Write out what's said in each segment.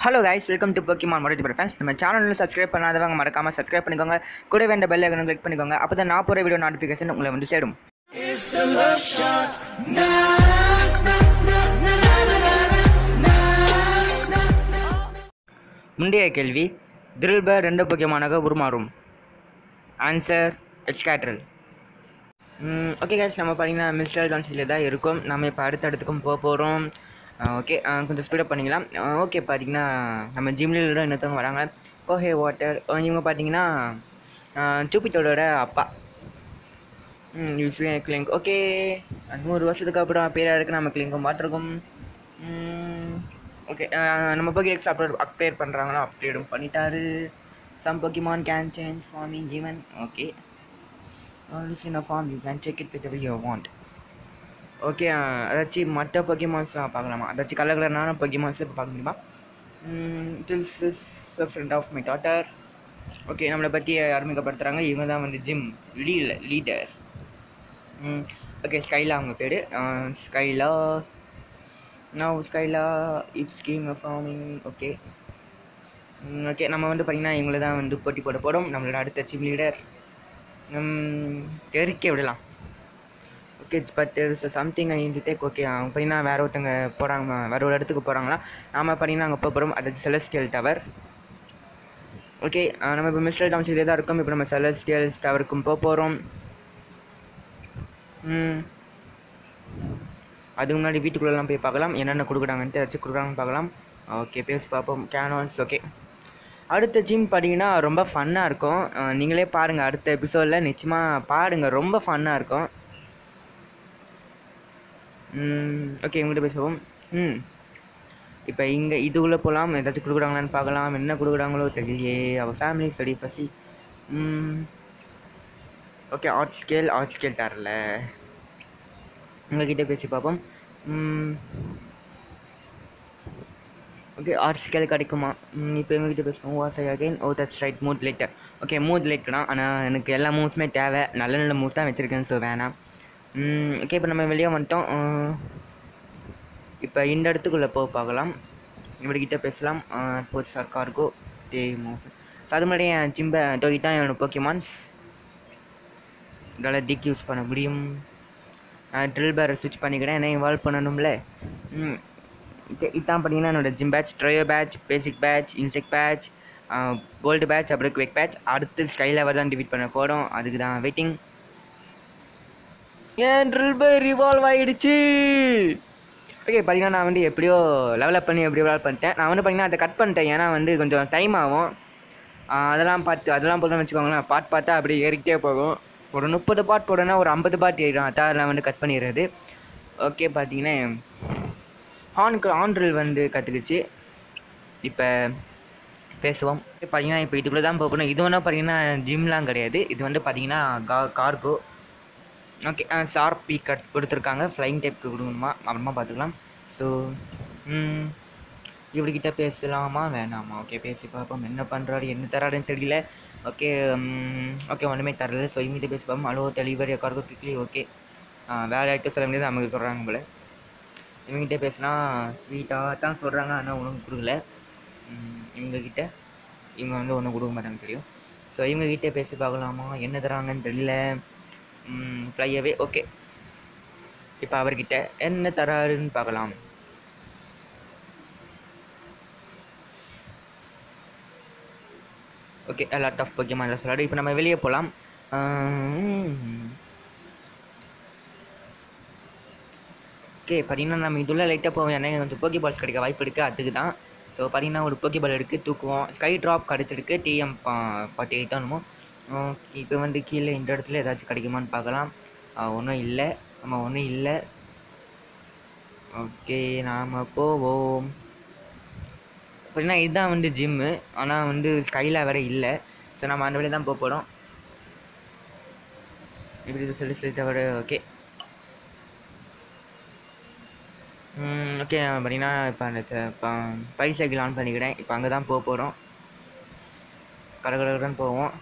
Hello guys welcome to Pokemon மொடட்டி fans நம்ம சேனலில் சப்ஸ்கிரைப் பண்ணாதவங்க மறக்காமல் சப்ஸ்கிரைப் பண்ணிக்கோங்க கூட வேண்ட பெல் ஐக்கனும் கிளிக் பண்ணிக்கோங்க அப்போ தான் நான் போகிற வீடியோ நோட்டிஃபிகேஷன் உங்களை வந்து சேரும் It's the love shot. Nah, nah, nah, nah, nah, nah, nah, nah, nah. முந்தைய கேள்வி திரில்பர் ரெண்டு பொக்கியமானாக உருமாறும் ஆன்சர் எக்ஸ்கேட்ரல் ஓகே கைஸ் நம்ம பார்த்தீங்கன்னா மிஸ்டர் கவுன்சிலில் தான் இருக்கும் நம்ம இப்போ அடுத்த இடத்துக்கும் போக போகிறோம் ஓகே கொஞ்சம் ஸ்பீடப் பண்ணிக்கலாம் ஓகே பார்த்தீங்கன்னா நம்ம ஜிம்லியோட இன்னொருத்தவங்க வராங்க ஓஹே வாட்டர் இவங்க பார்த்தீங்கன்னா சூப்பிட்டோட அப்பா யூஸ்வலி கிளிங்க் ஓகே நூறு வருஷத்துக்கு அப்புறம் பேராக இருக்கு நம்ம கிளிங்கும் பார்த்துருக்கோம் ஓகே நம்ம போக்கி அப்லோட் அப்டேட் பண்ணுறாங்களோ அப்டேடும் பண்ணிட்டாரு some Pokemon can change forming even okay always in a form you can check it with you want okay அதாச்சும் மற்ற பொக்கிமான்ஸ்லாம் பார்க்கலாமா அதாச்சும் கலர் கலர்னான பொக்கிமான்ஸ் இப்போ பார்க்க முடியுமா it is is friend of my daughter okay நம்மளை பற்றி அறிமுகப்படுத்துகிறாங்க இவங்க தான் வந்து ஜிம் லீல லீடர் ஓகே ஸ்கைலா அவங்க பேர் Skyla now Skyla it's game forming okay okay நம்ம வந்து பார்த்திங்கன்னா இவங்கள தான் வந்து போட்டி போட போகிறோம் நம்மளோட அடுத்த ஜிம் லீடர் தெரிக்க விடலாம் okay but it's something I to take okay அவங்க பார்த்தீங்கன்னா வேறு ஒருத்தங்க போகிறாங்க வேறு ஒரு இடத்துக்கு போகிறாங்களா நாம் பார்த்தீங்கன்னா அங்கே போக போகிறோம் அது செலஸ்டியல் டவர் ஓகே நம்ம இப்போ மிஸ்டர் டவுன்ஷிலே தான் இருக்கோம் இப்போ நம்ம செலஸ்டியல்ஸ் டவருக்கும் போக போகிறோம் அதுக்கு முன்னாடி வீட்டுக்குள்ளெல்லாம் போய் பார்க்கலாம் என்னென்ன கொடுக்குறாங்கன்ட்டு ஏதாச்சும் கொடுக்குறாங்கன்னு பார்க்கலாம் ஓகே பேசி பார்ப்போம் கேனான்ஸ் ஓகே அடுத்த ஜிம் பார்த்தீங்கன்னா ரொம்ப ஃபன்னாக இருக்கும் அஹ் நீங்களே பாருங்கள் அடுத்த எபிசோடில் நிச்சயமாக பாருங்க ரொம்ப ஃபன்னாக இருக்கும் ஓகே இவங்ககிட்ட பேசுவோம் ம் இப்போ இங்கே இது உள்ளே போகலாம் ஏதாச்சும் கொடுக்குறாங்களான்னு பார்க்கலாம் என்ன கொடுக்குறாங்களோ தெரியலையே அவள் family study first okay art scale art scale தரல உங்ககிட்ட பேசி பார்ப்போம் ஓகே ஆர்ட் ஸ்கேல் கிடைக்குமா இப்போ எங்ககிட்ட பேசுவோம் வாசை அகைன் ஓ தட்ஸ் ரைட் மூத் லைட்டர் ஓகே மூத் லைட் தான் ஆனால் எனக்கு எல்லா மூவ்ஸுமே தேவை நல்ல நல்ல மூவ்ஸ் தான் வச்சுருக்கேன் ஸோ வேணாம் ஓகே இப்போ நம்ம வெளியே வந்துட்டோம் இப்போ இந்த இடத்துக்குள்ளே போக பார்க்கலாம் இவர்கிட்ட பேசலாம் போச் சர்க்காருக்கோ டே மூவ் ஸோ அது முன்னாடி என் ஜிம்பை டோகி தான் என்னோட போக்கிமான்ஸ் இதால் டிக் யூஸ் பண்ண முடியும் ட்ரில் பேரை ஸ்விட்ச் பண்ணிக்கிறேன் என்ன இன்வால்வ் பண்ணணும்ல ம் இது- இதான் பார்த்தீங்கன்னா என்னோட gym badge trio badge basic badge insect badge gold badge அப்புறம் குவிக் பேட்ச் அடுத்து ஸ்கை லெவல் தான் டிவீட் பண்ண போகிறோம் அதுக்கு தான் வெயிட்டிங் ஏன் ட்ரில் பை ரிவால்வ் ஆகிடுச்சு ஓகே பார்த்தீங்கன்னா நான் வந்து எப்படியோ லெவலப் பண்ணி எப்படியோ விளாட் பண்ணிட்டேன் நான் வந்து பார்த்தீங்கன்னா அதை கட் பண்ணிட்டேன் ஏன்னா வந்து கொஞ்சம் டைம் ஆகும் ஆஹ் அதெல்லாம் பார்த்து அதெல்லாம் போதும்னு வச்சுக்கோங்களேன் பாட் பார்த்தா அப்படியே ஏறிக்கிட்டே போகும் ஒரு முப்பது பாட் போடனா ஒரு ஐம்பது பாட் ஏறிடும் அதான் நான் வந்து கட் பண்ணிடுறது ஓகே பார்த்தீங்கன்னா ஆனுக்கு ஆண்ட்ரில் வந்து கற்றுக்குச்சு இப்போ பேசுவோம் பார்த்தீங்கன்னா இப்போ இதுக்குள்ளே தான் போகணும் இது வேணால் பார்த்தீங்கன்னா ஜிம்லாம் கிடையாது இது வந்து பார்த்தீங்கன்னா கா கார்கோ ஓகே ஷார்பி கட் கொடுத்துருக்காங்க ஃப்ளைங் டைப்க்கு கொடுக்கணுமா அப்புறமா பார்த்துக்கலாம் ஸோ இவர்கிட்ட பேசலாமா வேணாமா ஓகே பேசி பார்ப்போம் என்ன பண்ணுறாரு என்ன தராருன்னு தெரியல ஓகே ஓகே ஒன்றுமே தரல ஸோ இவங்ககிட்ட பேசி பார்ப்போம் hello delivery cargo quickly okay வேறு யார்கிட்ட சொல்ல முடியாது நமக்கு சொல்கிறாங்க போல இவங்ககிட்ட பேசினா ஸ்வீட்டாக தான் சொல்கிறாங்க ஆனால் ஒன்றும் கொடுக்கல ம், இவங்ககிட்ட இவங்க வந்து ஒன்றும் கொடுக்க மாட்டாங்க தெரியும் ஸோ இவங்ககிட்ட பேசி பார்க்கலாமா என்ன தராங்கன்னு தெரியல ஃப்ளையவே ஓகே இப்போ அவர்கிட்ட என்ன தராருன்னு பார்க்கலாம் ஓகே லாட் ஆஃப் பொக்கியமான சொல்லாடு இப்போ நம்ம வெளியே போகலாம் ஓகே பார்த்தீங்கன்னா நம்ம இதுள்ள லைட்டாக போவோம் ஏன்னா கொஞ்சம் போக்கி பால்ஸ் கிடைக்க வாய்ப்பு இருக்குது அதுக்கு தான் ஸோ பார்த்தீங்கன்னா ஒரு போக்கி பால் எடுத்து தூக்குவோம் ஸ்கை ட்ராப் கிடச்சிருக்கு டிஎம் ஃபார்ட்டி எயிட் ஆனுமோ ஓகே இப்போ வந்து கீழே இந்த இடத்துல ஏதாச்சும் கிடைக்குமான்னு பார்க்கலாம் ஒன்றும் இல்லை நம்ம ஒன்றும் இல்லை ஓகே நாம் போவோம் அப்படின்னா இதுதான் வந்து ஜிம்மு ஆனால் வந்து ஸ்கையில் வேறு இல்லை ஸோ நம்ம அந்த வழியாக தான் போக போகிறோம் இப்படி இது சொல்லி சொல்லி தவிர ஓகே ஓகே பார்த்தீங்கன்னா இப்போ அந்த ச- இப்போ பை சைக்கிள் ஆன் பண்ணிக்கிறேன் இப்போ அங்கே தான் போக போகிறோம் கடற்கடன் போவோம்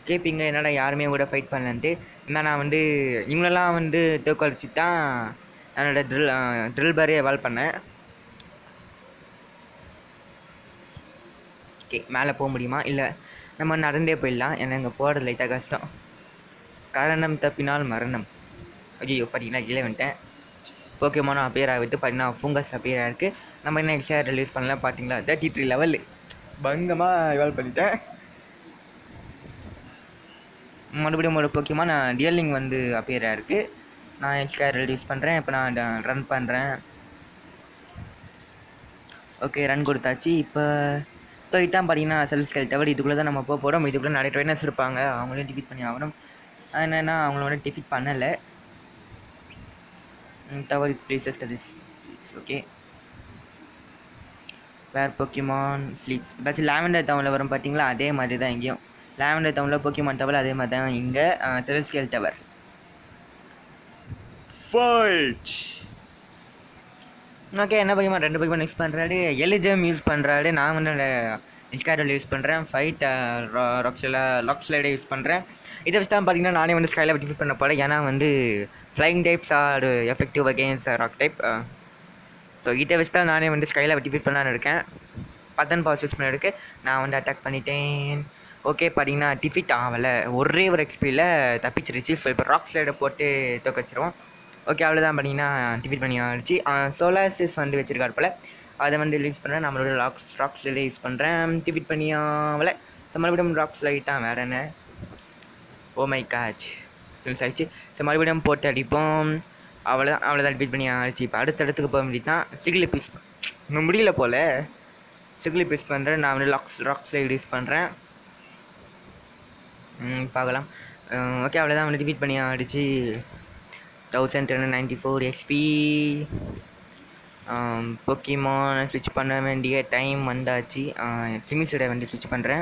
கேட்பீங்க என்னடா யாருமே கூட ஃபைட் பண்ணலன்ட்டு இருந்தால் நான் வந்து இவங்களெல்லாம் வந்து தோக்கடிச்சு தான் என்னோட ட்ரில் ட்ரில் பேரே எவால்வ் பண்ணேன் ஓகே மேலே போக முடியுமா இல்லை நம்ம நடந்தே போயிடலாம் ஏன்னா இங்கே போகிறது லைட்டாக கஷ்டம் காரணம் தப்பினால் மரணம் ஐயோ பார்த்தீங்கன்னா கீழே வந்துட்டேன் போக்கியமானும் அப்பியர் ஆகிட்டு பார்த்தீங்கன்னா ஃபுங்கஸ் அப்பியர் ஆகிருக்கு நம்ம என்ன எக்ஸ்ட்ரா ரிலீஸ் பண்ணலாம் பார்த்தீங்களா தேர்ட்டி த்ரீ லெவல் பங்கமாக இவால்வ் பண்ணிட்டேன் மறுபடியும் ஒரு போக்கியமாக நான் டியலிங் வந்து அப்பியர் ஆகிருக்கு நான் எக்ஸ்ட்ரா ரிலீஸ் பண்ணுறேன் இப்போ நான் ரன் பண்ணுறேன் ஓகே ரன் கொடுத்தாச்சு இப்போ தோயிட்டான் பார்த்தீங்கன்னா செல்ஃப் ஸ்கெல் டவர் இதுக்குள்ளே தான் நம்ம போக போகிறோம் இதுக்குள்ளே நிறைய ட்ரைனர்ஸ் இருப்பாங்க அவங்களையும் டிஃபீட் பண்ணி ஆகணும் என்னென்னா அவங்களோட டிஃபீட் பண்ணலை tower places that is okay where Pokemon sleeps ஏதாச்சும் லாவெண்டர் டவுனில் வரும் பார்த்தீங்களா அதே மாதிரி தான் இங்கேயும் லாவெண்டர் டவுனில் பொக்கிமான் டவர் அதே மாதிரி தான் இங்கே செலஸ்டியல் டவர் ஃபைட் ஓகே என்ன பையமா ரெண்டு பையமா யூஸ் பண்ணுறாரு எலிஜம் யூஸ் பண்ணுறாரு நான் வந்து நிஸ்காரில் யூஸ் பண்ணுறேன் ஃபைட் ராக்ஸில் லாக் ஸ்லைடை யூஸ் பண்ணுறேன் இதை வச்சு தான் பார்த்தீங்கன்னா நானே வந்து ஸ்கையில் டிஃபீட் பண்ண போகிறேன் ஏன்னா வந்து flying types are effective against rock type so இதை வச்சு தான் நானே வந்து ஸ்கையில் டிஃபீட் பண்ணலான்னு இருக்கேன் பத்தன் பாஸ் யூஸ் பண்ணிருக்கு நான் வந்து அட்டாக் பண்ணிட்டேன் ஓகே பார்த்தீங்கன்னா டிஃபீட் ஆகலை ஒரே ஒரு எக்ஸ்பியில் தப்பிச்சிருச்சு ஸோ இப்போ ராக் ஸ்லைடை போட்டு தோக்க வச்சிருவோம் ஓகே அவ்வளோதான் பண்ணிங்கன்னா டிஃபீட் பண்ணி ஆச்சு சோலாசிஸ் வந்து வச்சிருக்காரு போல் அதை வந்து ரிலீஸ் பண்ணுறேன் நம்மளோட ராக்ஸ் ராக் ஸ்லைடே யூஸ் பண்ணுறேன் டிஃபீட் பண்ணி ஆகலை ஸோ மறுபடியும் ராக் ஸ்லைட் தான் வேறு என்ன ஓ மை காச் சென்ஸ் ஆயிடுச்சு ஸோ மறுபடியும் போட்டு அடிப்போம் அவ்வளோதான் அவ்வளோதான் டிஃபீட் பண்ணி ஆச்சு இப்போ அடுத்த இடத்துக்கு போக வேண்டியதுனா சிகிலி பீஸ் இன்னும் முடியல போல் சிகிலி பீஸ் பண்ணுறேன் நான் வந்து லாக்ஸ் ராக் ஸ்லைட் யூஸ் பண்ணுறேன் பார்க்கலாம் ஓகே அவ்வளோதான் வந்து டிஃபீட் பண்ணி அடிச்சு thousand ten ninety four XP Pokemon ஸ்விட்ச் பண்ண வேண்டிய டைம் வந்தாச்சு சிமிசடை வந்து ஸ்விட்ச் பண்ணுறேன்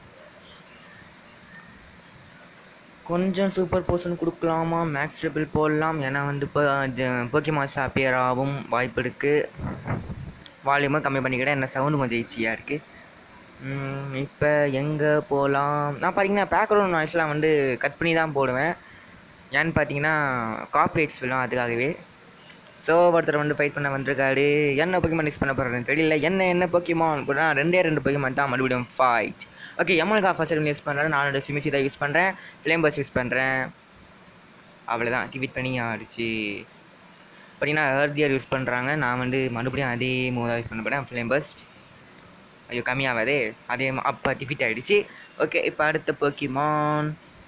கொஞ்சம் சூப்பர் போர்ஷன் கொடுக்கலாமா மேக்ஸ் ட்ரிபிள் போடலாம் ஏன்னா வந்து இப்போ போக்கிமாஸ் அப்பியர் ஆகும் வாய்ப்பு இருக்குது வால்யூமை கம்மி பண்ணிக்கிட்டேன் என்ன சவுண்டு கொஞ்சம் ஈச்சியாக இருக்குது இப்போ எங்கே போகலாம் நான் பார்த்தீங்கன்னா பேக்ரவுண்ட் நாய்ஸ்லாம் வந்து கட் பண்ணி தான் போடுவேன் ஏன்னு பார்த்தீங்கன்னா காப்ரேட்ஸ் விழும் அதுக்காகவே ஸோ ஒருத்தர் வந்து ஃபைட் பண்ண வந்திருக்காரு என்ன பொக்கிமான் யூஸ் பண்ண போகிறேன்னு தெரியல என்ன என்ன பொக்கிமான் அப்படின்னா ரெண்டே ரெண்டு பொக்கிமான் தான் மறுபடியும் ஃபைட் ஓகே எம்எல்கா ஃபர்ஸ்ட் யூஸ் பண்ணுறேன் நானோட சிமிசி தான் யூஸ் பண்ணுறேன் ஃப்ளேம் பஸ் யூஸ் பண்ணுறேன் அவ்வளோதான் டிவிட் பண்ணி ஆடிச்சு பார்த்தீங்கன்னா ஏர்தியர் யூஸ் பண்ணுறாங்க நான் வந்து மறுபடியும் அதே மூதாக யூஸ் பண்ண போகிறேன் ஃப்ளேம் பஸ்ட் ஐயோ கம்மியாகாதே அதே அப்போ டிஃபிட் ஆகிடுச்சு ஓகே இப்போ அடுத்த பொக்கிமான்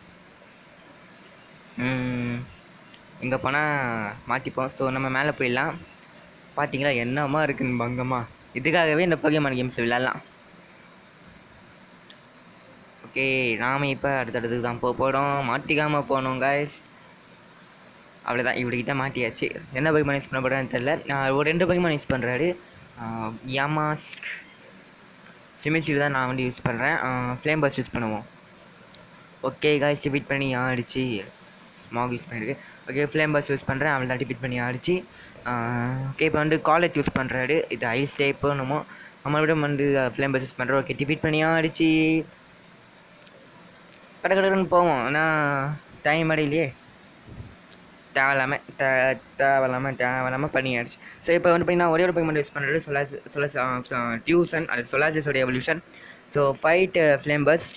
இங்கே போனால் மாட்டிப்போம் ஸோ நம்ம மேலே போயிடலாம் பார்த்தீங்களா என்னமா இருக்குன்னு பங்கமா இதுக்காகவே இந்த பொக்கிமான் கேம்ஸ் விளாட்லாம் ஓகே நாம் இப்போ அடுத்தடுத்துக்கு தான் போக போகிறோம் மாட்டிக்காமல் போகணும் காய்ஸ் அவ்வளோதான் இவர்கிட்ட மாட்டியாச்சு என்ன பொக்கிமான் யூஸ் பண்ண போகிறேன்னு தெரில ஒரு ரெண்டு பொக்கிமான் யூஸ் பண்ணுறாரு யாமாஸ்க் சிமிச்சில் தான் நான் வந்து யூஸ் பண்ணுறேன் ஃப்ளேம் பஸ் யூஸ் பண்ணுவோம் ஓகே காய்ஸ் டிபிட் பண்ணி ஆடிச்சு ஸ்மாக் யூஸ் பண்ணியிருக்கு ஓகே ஃப்ளேம் பஸ் யூஸ் பண்ணுறேன் அவள் தான் டிபிட் பண்ணி ஆடிச்சு ஓகே இப்போ வந்து காலேஜ் யூஸ் பண்ணுறாரு இது ஐஸ் டைப்பு என்னமோ மறுபடியும் வந்து ஃப்ளேம் பஸ் யூஸ் பண்ணுறோம் ஓகே டிபிட் பண்ணி ஆடிச்சு கடை கடைன்னு போவோம் ஆனால் டைம் அடையிலையே தேவையில்லாமல் தே தேவையில்லாமல் தேவையில்லாமல் பண்ணியாச்சு ஸோ இப்போ வந்து பார்த்தீங்கன்னா ஒரே ஒரு பேமெண்ட் யூஸ் பண்ணுறது சொலாஸ் சொலாஸ் டியூசன் அது சொலாசஸோட evolution so fight flame burst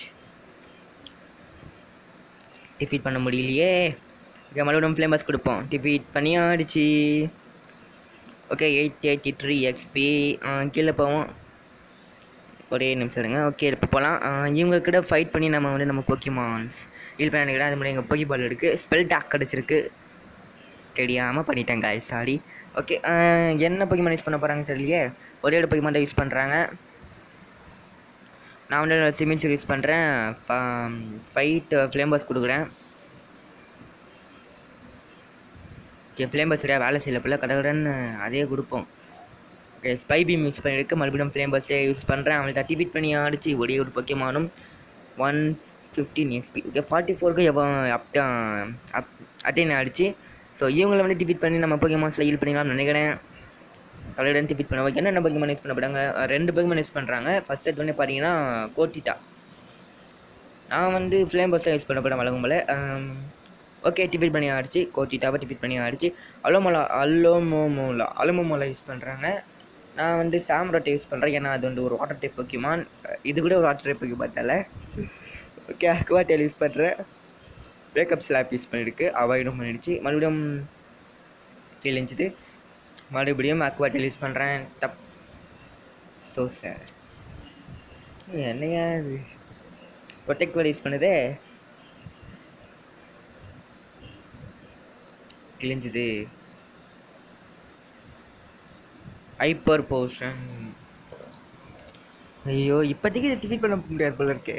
defeat பண்ண முடியலையே ஓகே மறுபடியும் ஃப்ளேம் பஸ் கொடுப்போம் டிஃபீட் பண்ணி ஆடிச்சு okay eight eighty three XP கீழே போவோம் ஒரே நிமிஷம் எடுங்க ஓகே இப்போ போகலாம் இவங்க கிட்ட ஃபைட் பண்ணி நம்ம வந்து நம்ம போக்கிமான்ஸ் ஹீல் பண்ண நினைக்கிறேன் அது மாதிரி எங்கள் போக்கி பால் இருக்குது ஸ்பெல் டாக் கிடச்சிருக்கு தெரியாமல் பண்ணிட்டேன் காய் சாரி ஓகே என்ன பொக்கிமான் யூஸ் பண்ண போகிறாங்க தெரியலையே ஒரே ஒரு பொக்கிமான் யூஸ் பண்ணுறாங்க நான் வந்து சிமின்ஸ் யூஸ் பண்ணுறேன் ஃபைட் ஃப்ளேம்பர்ஸ் கொடுக்குறேன் ஓகே ஃப்ளேம்பர்ஸ் சரியாக வேலை செய்யல போல கடகடன்னு அதே கொடுப்போம் ஓகே ஸ்பை பீம் யூஸ் பண்ணியிருக்கு மறுபடியும் ஃப்ளேம்பர்ஸே யூஸ் பண்ணுறேன் அவங்கள்ட்ட டிபிட் பண்ணி அடிச்சு ஒரே ஒரு பொக்கிமானும் one fifteen XP okay forty ஃபோருக்கு எவ்வளோ அப் அப் அட்டைன் ஆடிச்சு ஸோ இவங்களை வந்து டிபிட் பண்ணி நம்ம பொக்கிமான்ஸில் ஹீல் பண்ணிக்கலாம்னு நினைக்கிறேன் கலடன் டிபிட் பண்ணுவோம் என்னென்ன பொக்கிமான் யூஸ் பண்ண போகிறாங்க ரெண்டு பொக்கிமான் யூஸ் பண்ணுறாங்க ஃபஸ்ட் எடுத்து வந்து பார்த்தீங்கன்னா கோட்டிட்டா நான் வந்து ஃப்ளேம் பஸ்ஸில் யூஸ் பண்ண போகிறேன் வழங்கும் போல் ஓகே டிஃபிட் பண்ணி ஆடிச்சு கோட்டிட்டாவை டிஃபிட் பண்ணி ஆடிச்சு அலோமோலா அலோமோமோலா அலோமோமோலா யூஸ் பண்ணுறாங்க நான் வந்து சாம்ராட்டை யூஸ் பண்ணுறேன் ஏன்னா அது வந்து ஒரு வாட்டர் டைப் பொக்கிமான் இது கூட ஒரு வாட்டர் டைப் பொக்கிமான் தல ஓகே அக்வாட்டேல் யூஸ் பண்ணுறேன் வேக்கப் ஸ்லாப் யூஸ் பண்ணியிருக்கு அவாய்டும் பண்ணிடுச்சு மறுபடியும் கிழிஞ்சுது மறுபடியும் அக்வாட்டேல் யூஸ் பண்ணுறேன் டப் ஸோ சார் என்னையா இது ப்ரொடெக்ட் வேர்டு யூஸ் பண்ணுதே கிழிஞ்சுது ஹைப்பர் போர்ஷன் ஐயோ இப்போதைக்கு இதை டிஃபீட் பண்ண முடியாது போல இருக்கே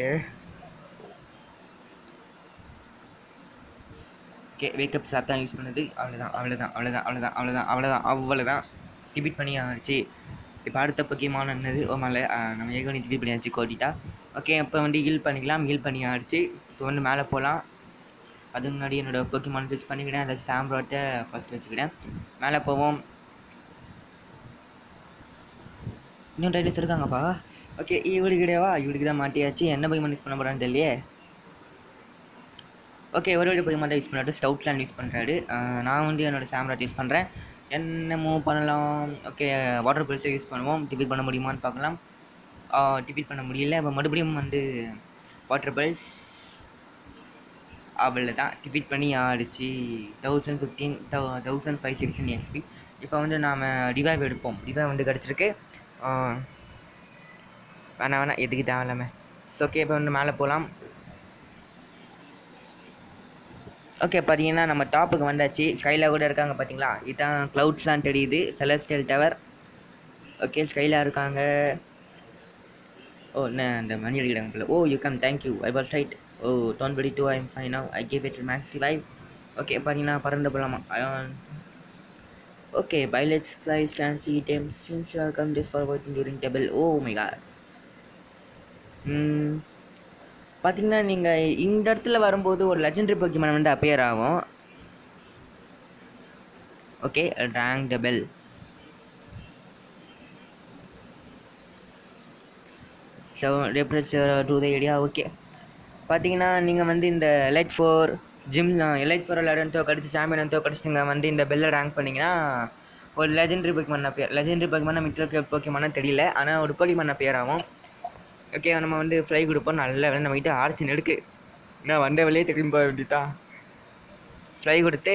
ஓகே வேக்கப் ஸ்லாப் தான் யூஸ் பண்ணுது அவ்வளோதான் அவ்வளோதான் அவ்வளோதான் அவ்வளோதான் அவ்வளோதான் அவ்வளோதான் அவ்வளோதான் டிபீட் பண்ணி ஆச்சு இப்போ அடுத்த பக்கியமான என்னது ஓ மேலே நம்ம ஏகோனி டிபீட் பண்ணியாச்சு கோட்டிட்டா ஓகே இப்போ வந்து ஹீல் பண்ணிக்கலாம் ஹீல் பண்ணி ஆடிச்சு இப்போ வந்து மேலே போகலாம் அதுக்கு முன்னாடி என்னோடய பொக்கிமான் ஃபிக்ஸ் பண்ணிக்கிட்டேன் அதை சாம்ராட்டை ஃபஸ்ட் வச்சுக்கிட்டேன் மேலே போவோம் இன்னும் டைட்டில்ஸ் இருக்காங்கப்பா ஓகே இவளுக்கு கிடையாவா இவளுக்கு தான் மாட்டியாச்சு என்ன பொக்கிமான் யூஸ் பண்ண போகிறான்னு தெரியலையே ஓகே ஒரு வழி பொக்கிமான் தான் யூஸ் பண்ணுறாரு ஸ்டவுட்லேண்ட் யூஸ் பண்ணுறாரு நான் வந்து என்னோடய சாம்ராட் யூஸ் பண்ணுறேன் என்ன மூவ் பண்ணலாம் ஓகே வாட்டர் பில்ஸை யூஸ் பண்ணுவோம் டிஃபீட் பண்ண முடியுமான்னு பார்க்கலாம் டிஃபீட் பண்ண முடியல இப்போ மறுபடியும் வந்து வாட்டர் பில்ஸ் அவளை தான் டிஃபீட் பண்ணி ஆடிச்சு தௌசண்ட் ஃபிஃப்டீன் தௌ தௌசண்ட் ஃபைவ் சிக்ஸ்டீன் எக்ஸ்பி இப்போ வந்து நாம் ரிவைவ் எடுப்போம் ரிவைவ் வந்து கிடச்சிருக்கு வேணாம் வேணாம் எதுக்கு தேவையில்லாம ஸோ ஓகே இப்போ வந்து மேலே போகலாம் ஓகே பார்த்தீங்கன்னா நம்ம டாப்புக்கு வந்தாச்சு ஸ்கையில் கூட இருக்காங்க பார்த்தீங்களா இதுதான் க்ளவுட்ஸ்லாம் தெரியுது செலஸ்டியல் டவர் ஓகே ஸ்கைலாக இருக்காங்க ஓ என்ன அந்த மணி அடிக்கிறாங்க போல oh you come thank you I was right oh don't படி too I am fine now I gave it max revive okay பார்த்தீங்கன்னா பறந்து போகலாமா okay pilots skies can see them since come this forward during table oh my god பார்த்தீங்கன்னா நீங்கள் இந்த இடத்துல வரும்போது ஒரு லெஜெண்டரி பொக்கிமான் வந்து அப்பியர் ஆகும் okay rank double so refresh to the area okay பார்த்தீங்கன்னா நீங்கள் வந்து இந்த elite four gym elite four விளையாடத்தோ கடிச்சு சாம்பியன் கடிச்சு நீங்கள் வந்து இந்த பெல்லை ரேங்க் பண்ணிங்கன்னா ஒரு லெஜெண்டரி பொக்கிமான் பேர் லெஜெண்டரி பொக்கிமான மித்த பொக்கிமானா தெரியல ஆனால் ஒரு பொக்கிமான் பேர் ஆகும் ஓகே நம்ம வந்து ஃப்ரை கொடுப்போம் நல்ல வேலை நம்மகிட்ட ஆர்ச்சின் எடுக்கு நான் வந்த வேலையே திரும்பி போக வேண்டியதா ஃப்ரை கொடுத்து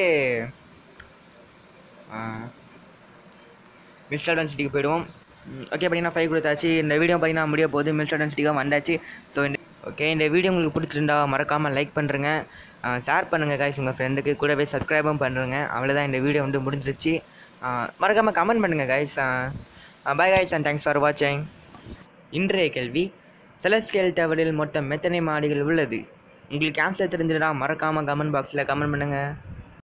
மிஸ்டர் டென்சிட்டிக்கு போயிடுவோம் ஓகே பார்த்தீங்கன்னா ஃபைவ் கொடுத்தாச்சு இந்த வீடியோ பார்த்தீங்கன்னா முடிய போகுது மிஸ்டர் டென்சிட்டிக்காக வந்தாச்சு ஸோ இந்த ஓகே இந்த வீடியோ உங்களுக்கு பிடிச்சிருந்தா மறக்காமல் லைக் பண்ணுறங்க ஷேர் பண்ணுங்கள் காய்ஸ் உங்கள் ஃப்ரெண்டுக்கு கூடவே சப்ஸ்கிரைபும் பண்ணுறங்க அவ்வளோதான் இந்த வீடியோ வந்து முடிஞ்சிருச்சு மறக்காமல் கமெண்ட் பண்ணுங்கள் guys bye guys and thanks for வாட்சிங் இன்றைய கேள்வி செலஸ்டியல் டவரில் மொத்தம் எத்தனை மாடிகள் உள்ளது உங்களுக்கு ஆன்சர் தெரிஞ்சிடா மறக்காமல் கமெண்ட் பாக்ஸில் கமெண்ட் பண்ணுங்கள்